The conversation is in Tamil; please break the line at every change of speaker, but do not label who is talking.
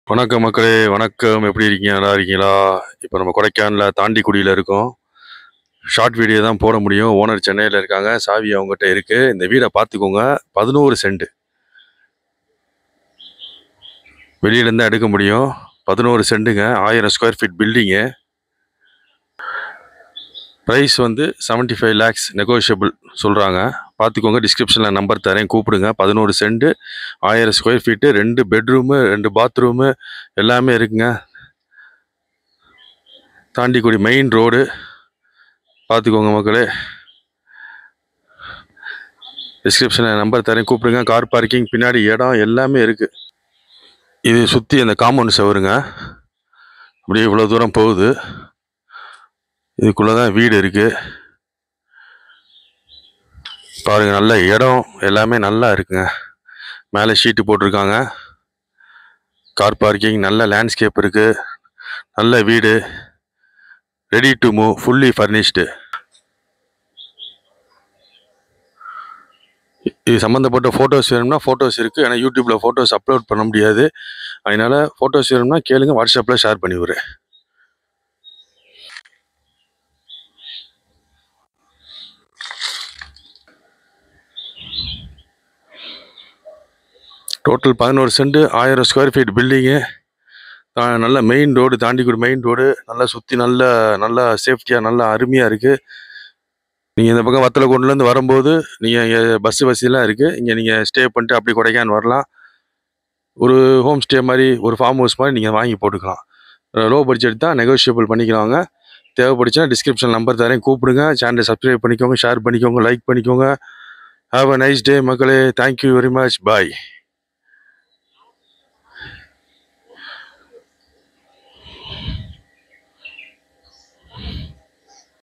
வணக்கம் மக்களே வணக்கம் எப்படி இருக்கீங்க நல்லா இருக்கீங்களா இப்போ நம்ம கொடைக்கானலில் தாண்டிக்குடியில் இருக்கோம் ஷார்ட் வீடியோ தான் போட முடியும் ஓனர் சென்னையில் இருக்காங்க சாவி அவங்ககிட்ட இருக்குது இந்த வீடை பார்த்துக்கோங்க பதினோரு சென்ட் வெளியிலேருந்து எடுக்க முடியும் பதினோரு சென்ட்டுங்க ஆயிரம் ஸ்கொயர் ஃபீட் பில்டிங்கு ப்ரைஸ் வந்து 75 ஃபைவ் லேக்ஸ் நெகோஷியபிள் சொல்கிறாங்க பார்த்துக்கோங்க டிஸ்கிரிப்ஷனில் நம்பர் தரேன் கூப்பிடுங்க பதினோரு சென்ட் ஆயிரம் ஸ்கொயர் ஃபீட்டு ரெண்டு பெட்ரூமு ரெண்டு பாத்ரூமு எல்லாமே இருக்குங்க தாண்டிக்குடி மெயின் ரோடு பார்த்துக்கோங்க மக்களே டிஸ்கிரிப்ஷனில் நம்பர் தரேன் கூப்பிடுங்க கார் பார்க்கிங் பின்னாடி இடம் எல்லாமே இருக்குது இது சுற்றி அந்த காம்பவுண்ட் சவருங்க அப்படியே இவ்வளோ தூரம் போகுது இதுக்குள்ளே தான் வீடு இருக்குது பாருங்கள் நல்ல இடம் எல்லாமே நல்லா இருக்குங்க மேலே ஷீட்டு போட்டிருக்காங்க கார் பார்க்கிங் நல்ல லேண்ட்ஸ்கேப் இருக்குது நல்ல வீடு ready to move fully furnished இது சம்மந்தப்பட்ட ஃபோட்டோஸ் வேணும்னா ஃபோட்டோஸ் இருக்குது ஏன்னா யூடியூப்பில் ஃபோட்டோஸ் அப்லோட் பண்ண முடியாது அதனால் ஃபோட்டோஸ் வேணும்னா கேளுங்க வாட்ஸ்அப்பில் ஷேர் பண்ணி விடுறேன் டோட்டல் பதினோரு சென்ட் ஆயிரம் ஸ்கொயர் ஃபீட் பில்டிங்கு நல்ல main road Thandikudi main road நல்லா சுற்றி நல்ல நல்லா சேஃப்டியாக நல்லா அருமையாக இருக்குது நீங்கள் இந்த பக்கம் வத்தலக்குண்டுலேருந்து வரும்போது நீங்கள் பஸ் வசதியெலாம் இருக்குது இங்கே நீங்கள் ஸ்டே பண்ணிட்டு அப்படி கொடைக்கானல் வரலாம் ஒரு ஹோம் ஸ்டே மாதிரி ஒரு ஃபார்ம் ஹவுஸ் மாதிரி நீங்கள் வாங்கி போட்டுக்கலாம் லோ பட்ஜெட் தான் நெகோஷியபிள் பண்ணிக்கலாங்க தேவைப்படுச்சுன்னா டிஸ்கிரிப்ஷன் நம்பர் தரேன் கூப்பிடுங்க சேனலை சப்ஸ்கிரைப் பண்ணிக்கோங்க ஷேர் பண்ணிக்கோங்க லைக் பண்ணிக்கோங்க ஹாவ் அ நைஸ் டே மக்களே தேங்க்யூ வெரி மச் பாய்